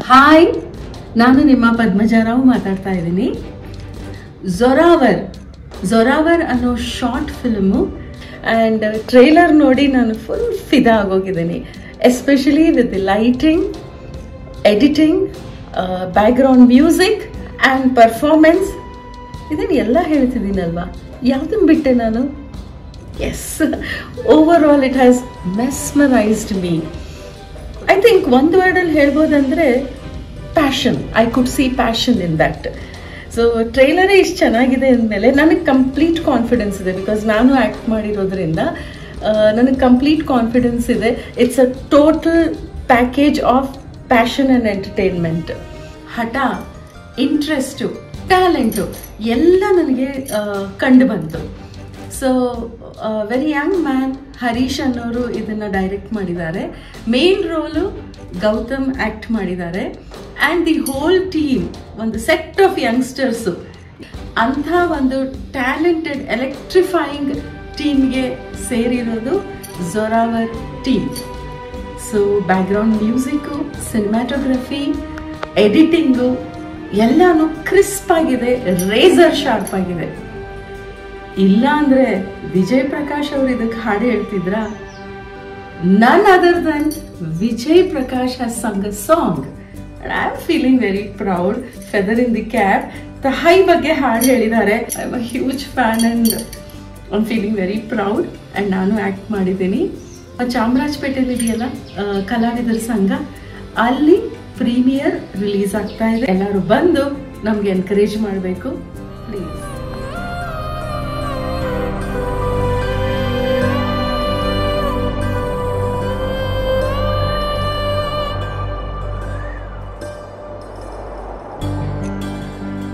hi ನಾನು ನಿಮ್ಮ ಪದ್ಮಜಾರಾವ್ ಮಾತಾಡ್ತಾ ಇದ್ದೀನಿ ಜೊರಾವರ್ ಜೊರಾವರ್ ಅನ್ನೋ ಶಾರ್ಟ್ ಫಿಲ್ಮು ಆ್ಯಂಡ್ ಟ್ರೈಲರ್ ನೋಡಿ ನಾನು ಫುಲ್ ಫಿದಾ ಆಗೋಗಿದ್ದೀನಿ especially with lighting editing background music and performance ಇದನ್ನು ಎಲ್ಲ ಹೇಳ್ತಿದ್ದೀನಲ್ವಾ ಯಾವುದನ್ನು ಬಿಟ್ಟೆ ನಾನು yes overall it has mesmerized me I think ಒಂದು ವರ್ಡಲ್ಲಿ ಹೇಳ್ಬೋದಂದ್ರೆ passion I could see passion in that so ಟ್ರೈಲರೇ ಇಷ್ಟು ಚೆನ್ನಾಗಿದೆ ಅಂದಮೇಲೆ ನನಗೆ ಕಂಪ್ಲೀಟ್ ಕಾನ್ಫಿಡೆನ್ಸ್ ಇದೆ ಬಿಕಾಸ್ ನಾನು ಆ್ಯಕ್ಟ್ ಮಾಡಿರೋದ್ರಿಂದ ನನಗೆ ಕಂಪ್ಲೀಟ್ ಕಾನ್ಫಿಡೆನ್ಸ್ ಇದೆ it's a total package of passion and entertainment ಹಠ ಇಂಟ್ರೆಸ್ಟು ಟ್ಯಾಲೆಂಟು ಎಲ್ಲ ನನಗೆ ಕಂಡು ಬಂತು so very young man Harish ಅನ್ನೋರು ಇದನ್ನ ಡೈರೆಕ್ಟ್ ಮಾಡಿದ್ದಾರೆ ಮೇನ್ ರೋಲು ಗೌತಮ್ ಆಕ್ಟ್ ಮಾಡಿದ್ದಾರೆ ಆ್ಯಂಡ್ ದಿ ಹೋಲ್ ಟೀಮ್ ಒಂದು ಸೆಟ್ ಆಫ್ ಯಂಗ್ಸ್ಟರ್ಸು ಅಂಥ ಒಂದು ಟ್ಯಾಲೆಂಟೆಡ್ ಎಲೆಕ್ಟ್ರಿಫೈಯಿಂಗ್ ಟೀಮ್ಗೆ ಸೇರಿರೋದು Zoravar team so background music cinematography editing ಎಲ್ಲಾನು ಕ್ರಿಸ್ಪ್ ಆಗಿದೆ ರೇಸರ್ ಶಾರ್ಪ್ ಆಗಿದೆ ಇಲ್ಲ ಅಂದ್ರೆ ವಿಜಯ್ ಪ್ರಕಾಶ್ ಅವರು ಇದಕ್ಕೆ ಹಾಡು ಹೇಳ್ತಿದ್ರ none other than Vijay Prakash has sung a song I am feeling very proud feather in the cap the high ಬಗ್ಗೆ ಹಾಡು ಹೇಳಿದ್ದಾರೆ I am a huge fan and I'm feeling very proud and ನಾನು ಆಕ್ಟ್ ಮಾಡಿದ್ದೀನಿ ಚಾಮರಾಜಪೇಟೆಯಲ್ಲಿ ಇದೆಯಲ್ಲ ಕಲಾವಿದರ ಸಂಘ ಅಲ್ಲಿ ಪ್ರೀಮಿಯರ್ ರಿಲೀಸ್ ಆಗ್ತಾ ಇದೆ ಎಲ್ಲರೂ ಬಂದು ನಮ್ಗೆ ಎನ್ಕರೇಜ್ ಮಾಡಬೇಕು ಪ್ಲೀಸ್